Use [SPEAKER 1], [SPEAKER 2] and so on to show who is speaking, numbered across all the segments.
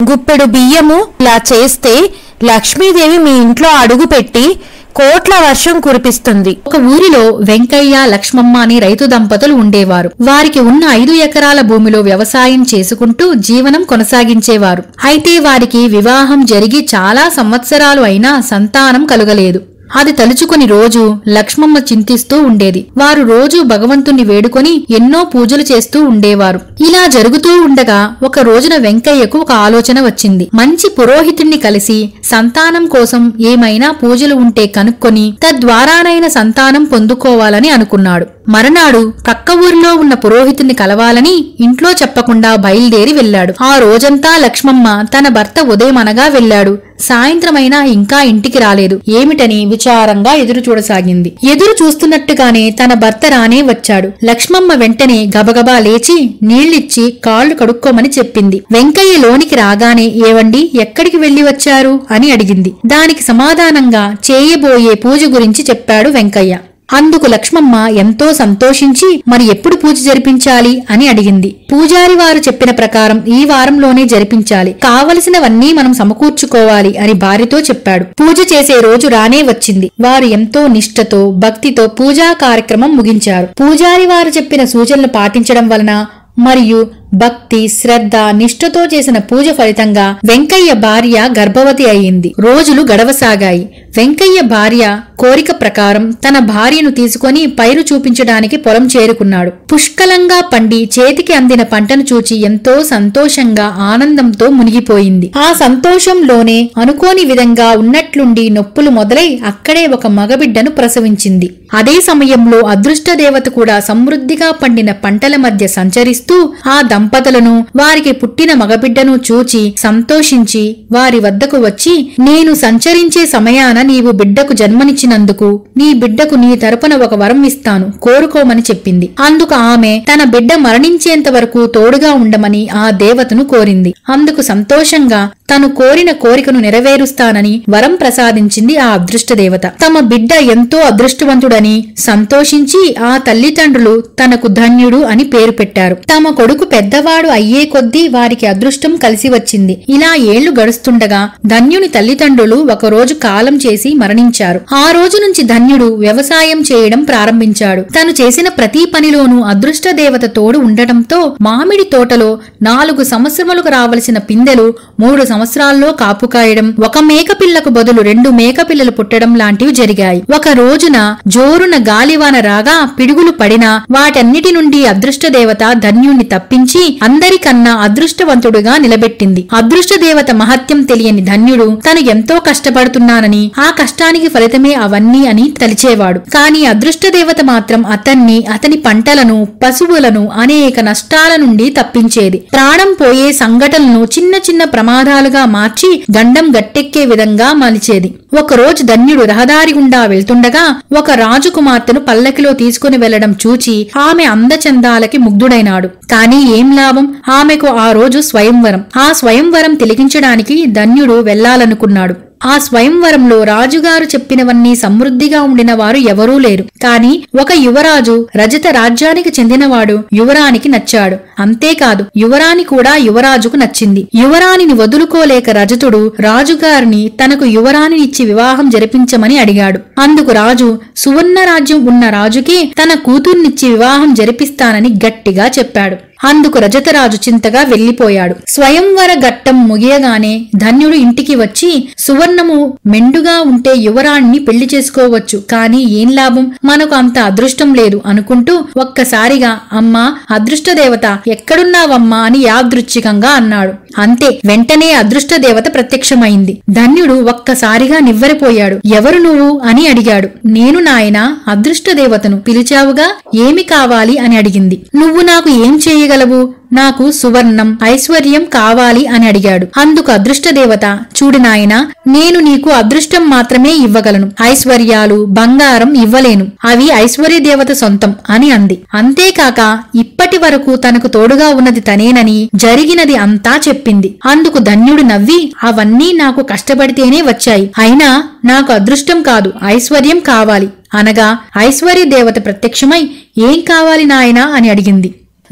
[SPEAKER 1] గుప్పెడు బియ్యము ఇలా చేస్తే లక్ష్మీదేవి మీ ఇంట్లో అడుగుపెట్టి కోట్ల వర్షం కురిపిస్తుంది
[SPEAKER 2] ఒక ఊరిలో వెంకయ్య లక్ష్మమ్మ అని రైతు దంపతులు ఉండేవారు వారికి ఉన్న ఐదు ఎకరాల భూమిలో వ్యవసాయం చేసుకుంటూ జీవనం కొనసాగించేవారు అయితే వారికి వివాహం జరిగి చాలా సంవత్సరాలు అయినా సంతానం కలుగలేదు అది తలుచుకుని రోజు లక్ష్మమ్మ చింతిస్తూ ఉండేది వారు రోజు భగవంతుణ్ణి వేడుకొని ఎన్నో పూజలు చేస్తూ ఉండేవారు ఇలా జరుగుతూ ఉండగా ఒక రోజున వెంకయ్యకు ఒక ఆలోచన వచ్చింది మంచి పురోహితుణ్ణి కలిసి సంతానం కోసం ఏమైనా పూజలు ఉంటే కనుక్కొని తద్వారానైన సంతానం పొందుకోవాలని అనుకున్నాడు మరనాడు ప్రక్క ఊరిలో ఉన్న పురోహితుణ్ణి కలవాలని ఇంట్లో చెప్పకుండా బయలుదేరి వెళ్లాడు ఆ రోజంతా లక్ష్మమ్మ తన భర్త ఉదయం అనగా వెళ్లాడు సాయంత్రమైనా ఇంకా ఇంటికి రాలేదు ఏమిటని విచారంగా ఎదురు చూడసాగింది ఎదురు చూస్తున్నట్టుగానే తన భర్త రానే వచ్చాడు లక్ష్మమ్మ వెంటనే గబగబా లేచి నీళ్లిచ్చి కాళ్లు కడుక్కోమని చెప్పింది వెంకయ్య లోనికి రాగానే ఏవండి ఎక్కడికి వెళ్లి వచ్చారు అని అడిగింది దానికి సమాధానంగా చేయబోయే పూజ గురించి చెప్పాడు వెంకయ్య అందుకు లక్ష్మమ్మ ఎంతో సంతోషించి మరి ఎప్పుడు పూజ జరిపించాలి అని అడిగింది పూజారి వారు చెప్పిన ప్రకారం ఈ వారంలోనే జరిపించాలి కావలసినవన్నీ మనం సమకూర్చుకోవాలి అని భార్యతో చెప్పాడు పూజ చేసే రోజు రానే వచ్చింది వారు ఎంతో నిష్ఠతో భక్తితో పూజా కార్యక్రమం ముగించారు పూజారి వారు చెప్పిన సూచనలు పాటించడం వలన మరియు భక్తి శ్రద్ధ నిష్ఠతో చేసిన పూజ ఫలితంగా వెంకయ్య భార్య గర్భవతి అయింది రోజులు గడవసాగాయి వెంకయ్య భార్య కోరిక ప్రకారం తన భార్యను తీసుకొని పైరు చూపించడానికి పొలం చేరుకున్నాడు పుష్కలంగా పండి చేతికి అందిన పంటను చూచి ఎంతో సంతోషంగా ఆనందంతో మునిగిపోయింది ఆ సంతోషంలోనే అనుకోని విధంగా ఉన్నట్లుండి నొప్పులు మొదలై అక్కడే ఒక మగబిడ్డను ప్రసవించింది అదే సమయంలో అదృష్ట దేవత కూడా సమృద్ధిగా పండిన పంటల మధ్య సంచరిస్తూ ఆ దంపతులను వారికి పుట్టిన మగబిడ్డను చూచి సంతోషించి వారి వద్దకు వచ్చి నేను సంచరించే సమయాన నీవు బిడ్డకు జన్మనిచ్చినందుకు నీ బిడ్డకు నీ తరపున ఒక వరం ఇస్తాను కోరుకోమని చెప్పింది అందుకు ఆమె తన బిడ్డ మరణించేంత వరకు తోడుగా ఉండమని ఆ దేవతను కోరింది అందుకు సంతోషంగా తను కోరిన కోరికను నెరవేరుస్తానని వరం ప్రసాదించింది ఆ అదృష్ట దేవత తమ బిడ్డ ఎంతో అదృష్టవంతుడని సంతోషించి ఆ తల్లిదండ్రులు తనకు ధన్యుడు అని పేరు పెట్టారు తమ కొడుకు పెద్దవాడు అయ్యే కొద్దీ వారికి అదృష్టం కలిసి వచ్చింది ఇలా ఏళ్లు గడుస్తుండగా ధన్యుని తల్లిదండ్రులు ఒకరోజు కాలం చేసి మరణించారు ఆ రోజు నుంచి ధన్యుడు వ్యవసాయం చేయడం ప్రారంభించాడు తను చేసిన ప్రతి పనిలోనూ అదృష్ట దేవత తోడు ఉండటంతో మామిడి తోటలో నాలుగు సంవత్సరములకు రావలసిన పిందెలు మూడు సంవత్సరాల్లో కాపు కాయడం ఒక మేకపిల్లకు బదులు రెండు మేకపిల్లలు పుట్టడం లాంటివి జరిగాయి ఒక రోజున జోరున గాలివాన రాగా పిడుగులు పడినా వాటన్నిటి నుండి అదృష్ట దేవత ధన్యుణ్ణి తప్పించి అందరికన్నా అదృష్టవంతుడుగా నిలబెట్టింది అదృష్ట దేవత మహత్యం తెలియని ధన్యుడు తను ఎంతో కష్టపడుతున్నానని ఆ కష్టానికి ఫలితమే అవన్నీ అని తలిచేవాడు కాని అదృష్ట దేవత మాత్రం అతన్ని అతని పంటలను పశువులను అనేక నష్టాల నుండి తప్పించేది ప్రాణం పోయే సంఘటనలను చిన్న చిన్న ప్రమాదాలుగా మార్చి గండం గట్టెక్కే విధంగా మలిచేది ఒకరోజు ధన్యుడు రహదారి గుండా వెళ్తుండగా ఒక రాజకుమార్తెను పల్లకిలో తీసుకుని వెళ్లడం చూచి ఆమె అందచందాలకి ముగ్ధుడైనాడు కాని ఏం లాభం ఆమెకు ఆ రోజు స్వయంవరం ఆ స్వయంవరం తిలకించడానికి ధన్యుడు వెళ్లాలనుకున్నాడు ఆ స్వయంవరంలో రాజుగారు చెప్పినవన్నీ సమృద్ధిగా ఉండిన వారు ఎవరూ లేరు కాని ఒక యువరాజు రజత రాజ్యానికి చెందినవాడు యువరానికి నచ్చాడు అంతేకాదు యువరాణి కూడా యువరాజుకు నచ్చింది యువరాణిని వదులుకోలేక రజతుడు రాజుగారిని తనకు యువరాణినిచ్చి వివాహం జరిపించమని అడిగాడు అందుకు రాజు సువర్ణ రాజ్యం ఉన్న రాజుకి తన కూతుర్నిచ్చి వివాహం జరిపిస్తానని గట్టిగా చెప్పాడు అందుకు రజతరాజు చింతగా వెళ్లిపోయాడు స్వయంవర ఘట్టం ముగియగానే ధన్యుడు ఇంటికి వచ్చి సువర్ణము మెండుగా ఉంటే యువరాణ్ణి పెళ్లి చేసుకోవచ్చు కాని ఏం లాభం మనకు అంత అదృష్టం లేదు అనుకుంటూ ఒక్కసారిగా అమ్మా అదృష్ట దేవత ఎక్కడున్నావమ్మా అని యాదృచ్ఛికంగా అన్నాడు అంతే వెంటనే అదృష్ట దేవత ప్రత్యక్షమైంది ధన్యుడు ఒక్కసారిగా నివ్వెరపోయాడు ఎవరు నువ్వు అని అడిగాడు నేను నాయనా అదృష్ట దేవతను పిలిచావుగా ఏమి కావాలి అని అడిగింది నువ్వు నాకు ఏం చేయగలవు నాకు సువర్ణం ఐశ్వర్యం కావాలి అని అడిగాడు అందుకు అదృష్ట దేవత చూడు నాయనా నేను నీకు అదృష్టం మాత్రమే ఇవ్వగలను ఐశ్వర్యాలు బంగారం ఇవ్వలేను అవి ఐశ్వర్య దేవత సొంతం అని అంది అంతేకాక ఇప్పటి వరకు తనకు తోడుగా ఉన్నది తనేనని జరిగినది అంతా చెప్పింది అందుకు ధన్యుడు నవ్వి అవన్నీ నాకు కష్టపడితేనే వచ్చాయి అయినా నాకు అదృష్టం కాదు ఐశ్వర్యం కావాలి అనగా ఐశ్వర్య దేవత ప్రత్యక్షమై ఏం కావాలి నాయనా అని అడిగింది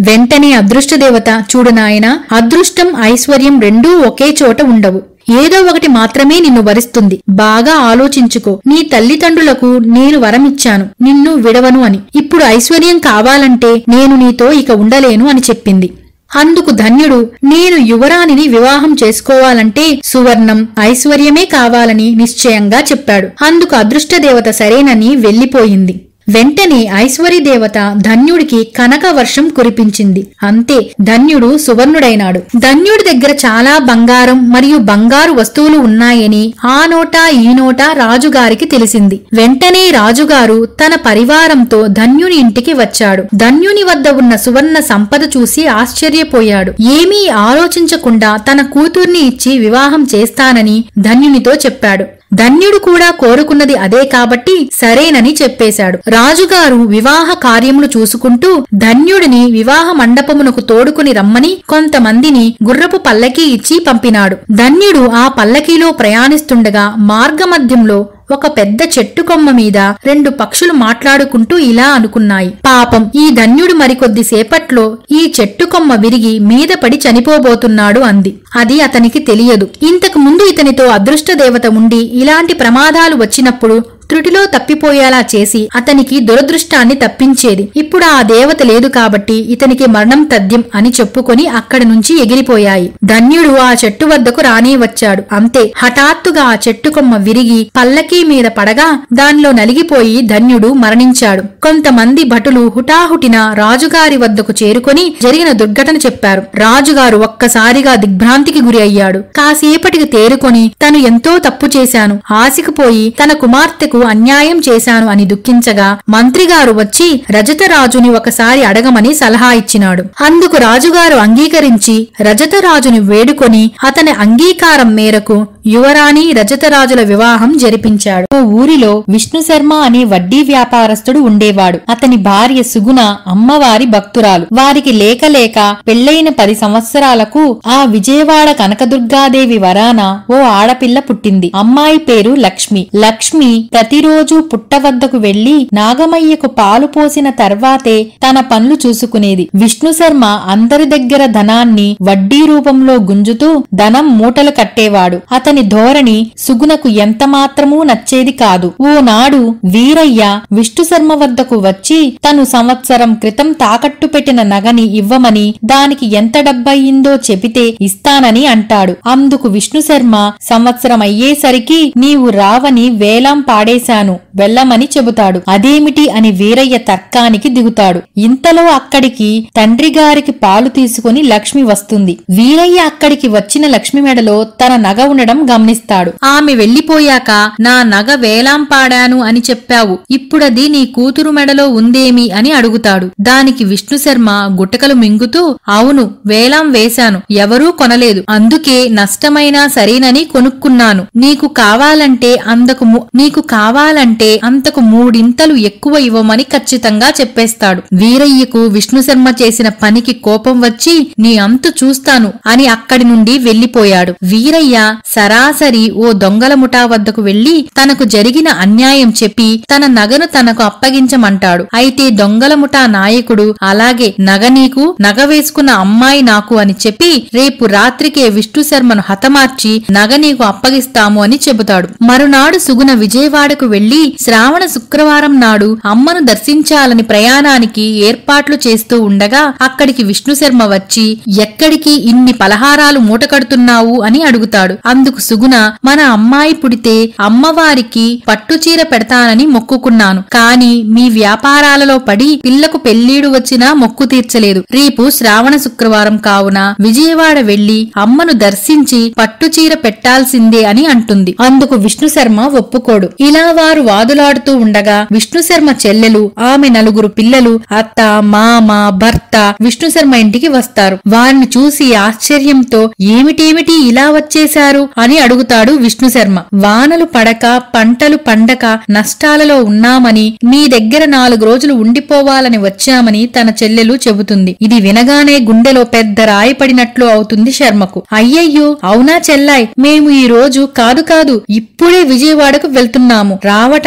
[SPEAKER 2] వెంటనే అదృష్టదేవత చూడు నాయన అదృష్టం ఐశ్వర్యం రెండూ ఒకే చోట ఉండవు ఏదో ఒకటి మాత్రమే నిన్ను వరిస్తుంది బాగా ఆలోచించుకో నీ తల్లిదండ్రులకు నేను వరమిచ్చాను నిన్ను విడవను అని ఇప్పుడు ఐశ్వర్యం కావాలంటే నేను నీతో ఇక ఉండలేను అని చెప్పింది అందుకు ధన్యుడు నేను యువరాణిని వివాహం చేసుకోవాలంటే సువర్ణం ఐశ్వర్యమే కావాలని నిశ్చయంగా చెప్పాడు అందుకు అదృష్టదేవత సరేనని వెళ్లిపోయింది వెంటనే ఐశ్వర్య దేవత ధన్యుడికి కనక వర్షం కురిపించింది అంతే ధన్యుడు సువర్ణుడైనాడు ధన్యుడి దగ్గర చాలా బంగారం మరియు బంగారు వస్తువులు ఉన్నాయని ఆ నోట ఈ నోట రాజుగారికి తెలిసింది వెంటనే రాజుగారు తన పరివారంతో ధన్యుని ఇంటికి వచ్చాడు ధన్యుని వద్ద ఉన్న సువర్ణ సంపద చూసి ఆశ్చర్యపోయాడు ఏమీ ఆలోచించకుండా తన కూతుర్ని ఇచ్చి వివాహం చేస్తానని ధన్యునితో చెప్పాడు ధన్యుడు కూడా కోరుకున్నది అదే కాబట్టి సరేనని చెప్పేశాడు రాజుగారు వివాహ కార్యములు చూసుకుంటూ ధన్యుడిని వివాహ మండపమునకు తోడుకుని రమ్మని కొంతమందిని గుర్రపు పల్లకీ ఇచ్చి పంపినాడు ధన్యుడు ఆ పల్లకీలో ప్రయాణిస్తుండగా మార్గమధ్యంలో ఒక పెద్ద చెట్టు కొమ్మ మీద రెండు పక్షులు మాట్లాడుకుంటూ ఇలా అనుకున్నాయి పాపం ఈ ధన్యుడు మరికొద్ది సేపట్లో ఈ చెట్టు కొమ్మ విరిగి మీద పడి చనిపోబోతున్నాడు అంది అది అతనికి తెలియదు ఇంతకు ముందు ఇతనితో అదృష్ట దేవత ఉండి ఇలాంటి ప్రమాదాలు వచ్చినప్పుడు త్రుటిలో తప్పిపోయేలా చేసి అతనికి దురదృష్టాన్ని తప్పించేది ఇప్పుడు ఆ దేవత లేదు కాబట్టి ఇతనికి మరణం తథ్యం అని చెప్పుకొని అక్కడి నుంచి ఎగిరిపోయాయి ధన్యుడు ఆ చెట్టు వద్దకు రానే వచ్చాడు అంతే హఠాత్తుగా ఆ చెట్టు కొమ్మ విరిగి పల్లకీ మీద పడగా దానిలో నలిగిపోయి ధన్యుడు మరణించాడు కొంతమంది భటులు హుటాహుటిన రాజుగారి వద్దకు చేరుకొని జరిగిన దుర్ఘటన చెప్పారు రాజుగారు ఒక్కసారిగా దిగ్భ్రాంతికి గురి అయ్యాడు కాసేపటికి తేరుకొని తను ఎంతో తప్పు చేశాను ఆశకుపోయి తన కుమార్తెకు అన్యాయం చేశాను అని దుఃఖించగా మంత్రిగారు వచ్చి రజతరాజుని ఒకసారి అడగమని సలహా ఇచ్చినాడు అందుకు రాజుగారు అంగీకరించి రజతరాజుని వేడుకొని అతని అంగీకారం మేరకు యువరాణి రజతరాజుల వివాహం జరిపించాడు ఓ ఊరిలో విష్ణు శర్మ అనే వడ్డీ వ్యాపారస్తుడు ఉండేవాడు అతని భార్య సుగుణ అమ్మవారి భక్తురాలు వారికి లేక లేక పెళ్లైన పది సంవత్సరాలకు ఆ విజయవాడ కనకదుర్గాదేవి వరాన ఓ ఆడపిల్ల పుట్టింది అమ్మాయి పేరు లక్ష్మి లక్ష్మి ప్రతిరోజు పుట్ట వద్దకు వెళ్లి నాగమయ్యకు పాలు పోసిన తర్వాతే తన పనులు చూసుకునేది విష్ణు శర్మ అందరి దగ్గర ధనాన్ని వడ్డీ రూపంలో గుంజుతూ ధనం మూటలు కట్టేవాడు అతని ధోరణి సుగుణకు ఎంత మాత్రమూ నచ్చేది కాదు ఓనాడు వీరయ్య విష్ణు శర్మ వద్దకు వచ్చి తను సంవత్సరం క్రితం తాకట్టు పెట్టిన నగని ఇవ్వమని దానికి ఎంత డబ్బయిందో చెబితే ఇస్తానని అంటాడు అందుకు విష్ణు శర్మ సంవత్సరం అయ్యేసరికి నీవు రావని వేలం పాడేశాను వెళ్ళమని చెబుతాడు అదేమిటి అని వీరయ్య తర్కానికి దిగుతాడు ఇంతలో అక్కడికి తండ్రి గారికి పాలు తీసుకుని లక్ష్మి వస్తుంది వీరయ్య అక్కడికి వచ్చిన లక్ష్మి మెడలో తన నగ ఉండడం గమనిస్తాడు ఆమె వెళ్లిపోయాక నా నగ వేలాం పాడాను అని చెప్పావు ఇప్పుడది నీ కూతురు మెడలో ఉందేమి అని అడుగుతాడు దానికి విష్ణు శర్మ గుట్టకలు మింగుతూ అవును వేలాం వేశాను ఎవరూ కొనలేదు అందుకే నష్టమైనా సరేనని కొనుక్కున్నాను నీకు కావాలంటే అందకు ము- నీకు కావాలంటే అంతకు మూడింతలు ఎక్కువ ఇవ్వమని ఖచ్చితంగా చెప్పేస్తాడు వీరయ్యకు విష్ణు శర్మ చేసిన పనికి కోపం వచ్చి నీ అంతు చూస్తాను అని అక్కడి నుండి వెళ్లిపోయాడు వీరయ్య సరాసరి ఓ దొంగల ముఠా వద్దకు వెళ్లి తనకు జరిగిన అన్యాయం చెప్పి తన నగను తనకు అప్పగించమంటాడు అయితే దొంగల ముఠా నాయకుడు అలాగే నగ నీకు నగ వేసుకున్న అమ్మాయి నాకు అని చెప్పి రేపు రాత్రికే విష్ణు శర్మను హతమార్చి నగ నీకు అప్పగిస్తాము అని చెబుతాడు మరునాడు సుగుణ విజయవాడకు వెళ్లి శ్రావణ శుక్రవారం నాడు అమ్మను దర్శించాలని ప్రయాణానికి ఏర్పాట్లు చేస్తూ ఉండగా అక్కడికి విష్ణు శర్మ వచ్చి ఎక్కడికి ఇన్ని పలహారాలు మూటకడుతున్నావు అని అడుగుతాడు అందుకు సుగుణ మన అమ్మాయి పుడితే అమ్మవారికి పట్టుచీర పెడతానని మొక్కుకున్నాను కాని మీ వ్యాపారాలలో పడి పిల్లకు పెళ్లీడు వచ్చినా మొక్కు తీర్చలేదు రేపు శ్రావణ శుక్రవారం కావున విజయవాడ వెళ్లి అమ్మను దర్శించి పట్టుచీర పెట్టాల్సిందే అని అంటుంది అందుకు విష్ణు శర్మ ఒప్పుకోడు ఇలా వారు వాదులాడుతూ ఉండగా విష్ణు శర్మ చెల్లెలు ఆమె నలుగురు పిల్లలు అత్త మామ భర్త విష్ణు శర్మ ఇంటికి వస్తారు వారిని చూసి ఆశ్చర్యంతో ఏమిటేమిటి ఇలా వచ్చేశారు అని అడుగుతాడు విష్ణు శర్మ వానలు పడక పంటలు పండక నష్టాలలో ఉన్నామని మీ దగ్గర నాలుగు రోజులు ఉండిపోవాలని వచ్చామని తన చెల్లెలు చెబుతుంది ఇది వినగానే గుండెలో పెద్ద రాయి పడినట్లు అవుతుంది శర్మకు అయ్యయ్యో అవునా చెల్లాయ్ మేము ఈ రోజు కాదు కాదు ఇప్పుడే విజయవాడకు వెళ్తున్నాము రావటానికి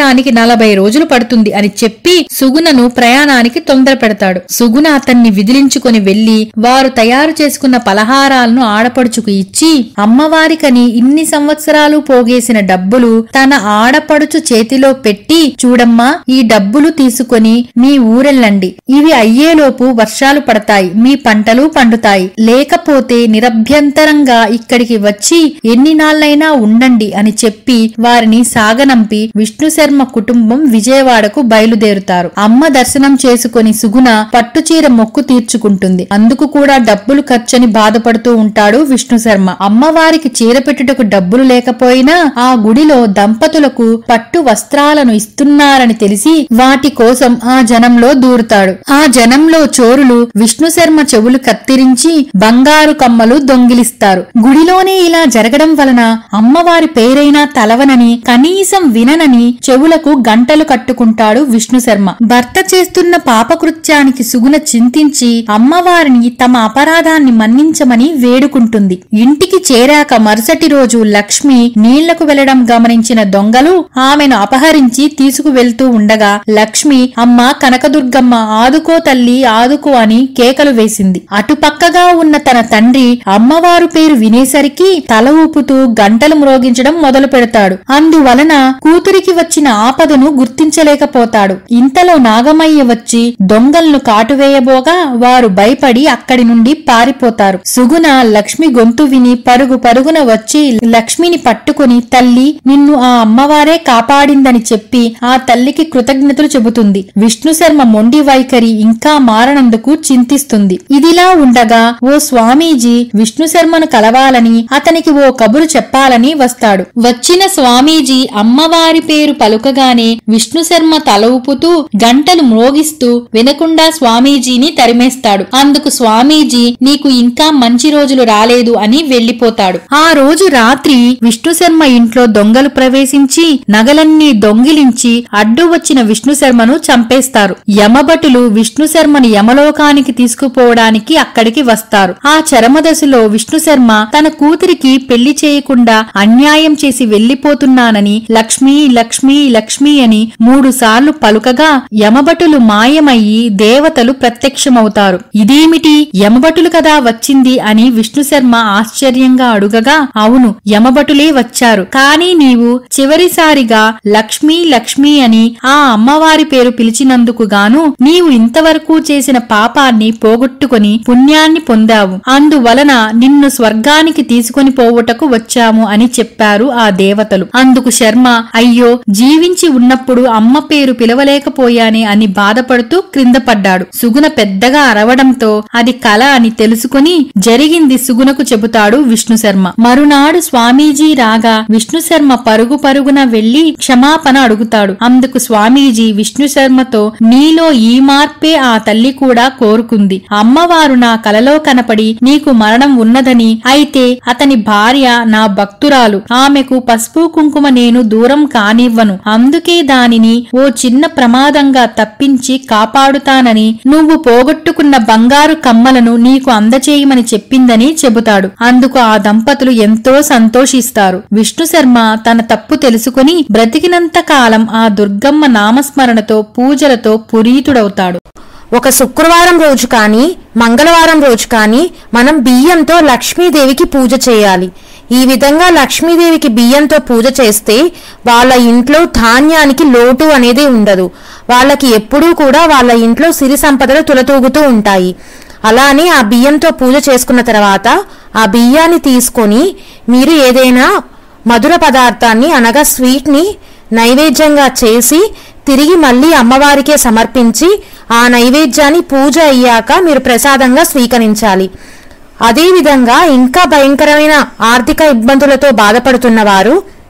[SPEAKER 2] చేయడానికి నలభై రోజులు పడుతుంది అని చెప్పి సుగుణను ప్రయాణానికి తొందర పెడతాడు సుగుణ అతన్ని విదిలించుకొని వెళ్లి వారు తయారు చేసుకున్న పలహారాలను ఆడపడుచుకు ఇచ్చి అమ్మవారికని ఇన్ని సంవత్సరాలు పోగేసిన డబ్బులు తన ఆడపడుచు చేతిలో పెట్టి చూడమ్మా ఈ డబ్బులు తీసుకొని మీ ఊరెళ్ళండి ఇవి అయ్యేలోపు వర్షాలు పడతాయి మీ పంటలు పండుతాయి లేకపోతే నిరభ్యంతరంగా ఇక్కడికి వచ్చి ఎన్ని నాళ్లైనా ఉండండి అని చెప్పి వారిని సాగనంపి విష్ణు శర్మ కుటుంబం విజయవాడకు బయలుదేరుతారు అమ్మ దర్శనం చేసుకుని సుగుణ పట్టుచీర మొక్కు తీర్చుకుంటుంది అందుకు కూడా డబ్బులు ఖర్చని బాధపడుతూ ఉంటాడు విష్ణు శర్మ అమ్మవారికి చీర పెట్టుటకు డబ్బులు లేకపోయినా ఆ గుడిలో దంపతులకు పట్టు వస్త్రాలను ఇస్తున్నారని తెలిసి వాటి కోసం ఆ జనంలో దూరుతాడు ఆ జనంలో చోరులు విష్ణు శర్మ చెవులు కత్తిరించి బంగారు కమ్మలు దొంగిలిస్తారు గుడిలోనే ఇలా జరగడం వలన అమ్మవారి పేరైనా తలవనని కనీసం విననని చెవులకు గంటలు కట్టుకుంటాడు విష్ణు శర్మ భర్త చేస్తున్న పాపకృత్యానికి సుగుణ చింతించి అమ్మవారిని తమ అపరాధాన్ని మన్నించమని వేడుకుంటుంది ఇంటికి చేరాక మరుసటి రోజు లక్ష్మి నీళ్లకు వెళ్లడం గమనించిన దొంగలు ఆమెను అపహరించి తీసుకువెళ్తూ ఉండగా లక్ష్మి అమ్మ కనకదుర్గమ్మ ఆదుకో తల్లి ఆదుకో అని కేకలు వేసింది అటుపక్కగా ఉన్న తన తండ్రి అమ్మవారు పేరు వినేసరికి తల ఊపుతూ గంటలు మ్రోగించడం మొదలు పెడతాడు అందువలన కూతురికి వచ్చిన ఆపదను గుర్తించలేకపోతాడు ఇంతలో నాగమయ్య వచ్చి దొంగలను కాటువేయబోగా వారు భయపడి అక్కడి నుండి పారిపోతారు సుగుణ లక్ష్మి గొంతు విని పరుగు పరుగున వచ్చి లక్ష్మిని పట్టుకుని తల్లి నిన్ను ఆ అమ్మవారే కాపాడిందని చెప్పి ఆ తల్లికి కృతజ్ఞతలు చెబుతుంది విష్ణు శర్మ మొండి వైఖరి ఇంకా మారనందుకు చింతిస్తుంది ఇదిలా ఉండగా ఓ స్వామీజీ విష్ణు శర్మను కలవాలని అతనికి ఓ కబురు చెప్పాలని వస్తాడు వచ్చిన స్వామీజీ అమ్మవారి పేరు పలుకగానే విష్ణు శర్మ తల ఊపుతూ గంటలు మ్రోగిస్తూ వినకుండా స్వామీజీని తరిమేస్తాడు అందుకు స్వామీజీ నీకు ఇంకా మంచి రోజులు రాలేదు అని వెళ్లిపోతాడు ఆ రోజు రాత్రి విష్ణు శర్మ ఇంట్లో దొంగలు ప్రవేశించి నగలన్నీ దొంగిలించి అడ్డు వచ్చిన విష్ణు శర్మను చంపేస్తారు యమభటులు విష్ణు శర్మను యమలోకానికి తీసుకుపోవడానికి అక్కడికి వస్తారు ఆ చరమదశలో విష్ణు శర్మ తన కూతురికి పెళ్లి చేయకుండా అన్యాయం చేసి వెళ్లిపోతున్నానని లక్ష్మీ లక్ష్మీ లక్ష్మీ అని మూడు సార్లు పలుకగా యమభటులు మాయమయ్యి దేవతలు ప్రత్యక్షమవుతారు ఇదేమిటి యమభటులు కదా వచ్చింది అని విష్ణు శర్మ ఆశ్చర్యంగా అడుగగా అవును యమభటులే వచ్చారు కానీ నీవు చివరిసారిగా లక్ష్మీ లక్ష్మీ అని ఆ అమ్మవారి పేరు పిలిచినందుకు గాను నీవు ఇంతవరకు చేసిన పాపాన్ని పోగొట్టుకొని పుణ్యాన్ని పొందావు అందువలన నిన్ను స్వర్గానికి తీసుకొని పోవుటకు వచ్చాము అని చెప్పారు ఆ దేవతలు అందుకు శర్మ అయ్యో జీవించి ఉన్నప్పుడు అమ్మ పేరు పిలవలేకపోయానే అని బాధపడుతూ క్రింద పడ్డాడు సుగుణ పెద్దగా అరవడంతో అది కల అని తెలుసుకుని జరిగింది సుగుణకు చెబుతాడు విష్ణు శర్మ మరునాడు స్వామీజీ రాగా విష్ణు శర్మ పరుగు పరుగున వెళ్లి క్షమాపణ అడుగుతాడు అందుకు స్వామీజీ విష్ణు శర్మతో నీలో ఈ మార్పే ఆ తల్లి కూడా కోరుకుంది అమ్మవారు నా కలలో కనపడి నీకు మరణం ఉన్నదని అయితే అతని భార్య నా భక్తురాలు ఆమెకు పసుపు కుంకుమ నేను దూరం కానివ్వను అందుకే దానిని ఓ చిన్న ప్రమాదంగా తప్పించి కాపాడుతానని నువ్వు పోగొట్టుకున్న బంగారు కమ్మలను నీకు అందచేయమని చెప్పిందని చెబుతాడు అందుకు ఆ దంపతులు ఎంతో సంతోషిస్తారు విష్ణు శర్మ తన తప్పు తెలుసుకుని బ్రతికినంత కాలం ఆ దుర్గమ్మ నామస్మరణతో పూజలతో పురీతుడవుతాడు
[SPEAKER 1] ఒక శుక్రవారం రోజు కానీ మంగళవారం రోజు కానీ మనం బియ్యంతో లక్ష్మీదేవికి పూజ చేయాలి ఈ విధంగా లక్ష్మీదేవికి బియ్యంతో పూజ చేస్తే వాళ్ళ ఇంట్లో ధాన్యానికి లోటు అనేది ఉండదు వాళ్ళకి ఎప్పుడూ కూడా వాళ్ళ ఇంట్లో సిరి సంపదలు తులతూగుతూ ఉంటాయి అలానే ఆ బియ్యంతో పూజ చేసుకున్న తర్వాత ఆ బియ్యాన్ని తీసుకొని మీరు ఏదైనా మధుర పదార్థాన్ని అనగా స్వీట్ని నైవేద్యంగా చేసి తిరిగి మళ్ళీ అమ్మవారికే సమర్పించి ఆ నైవేద్యాన్ని పూజ అయ్యాక మీరు ప్రసాదంగా స్వీకరించాలి అదేవిధంగా ఇంకా భయంకరమైన ఆర్థిక ఇబ్బందులతో బాధపడుతున్న వారు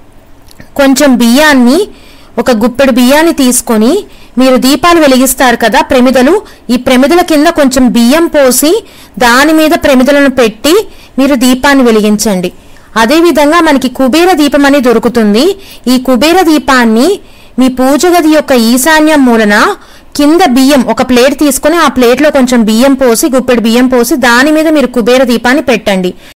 [SPEAKER 1] కొంచెం బియ్యాన్ని ఒక గుప్పెడు బియ్యాన్ని తీసుకొని మీరు దీపాలు వెలిగిస్తారు కదా ప్రమిదలు ఈ ప్రమిదల కింద కొంచెం బియ్యం పోసి దాని మీద ప్రమిదలను పెట్టి మీరు దీపాన్ని వెలిగించండి అదేవిధంగా మనకి కుబేర దీపం అని దొరుకుతుంది ఈ కుబేర దీపాన్ని మీ పూజ గది యొక్క ఈశాన్యం మూలన కింద బియ్యం ఒక ప్లేట్ తీసుకొని ఆ ప్లేట్లో కొంచెం బియ్యం పోసి గుప్పెడు బియ్యం పోసి దాని మీద మీరు కుబేర దీపాన్ని పెట్టండి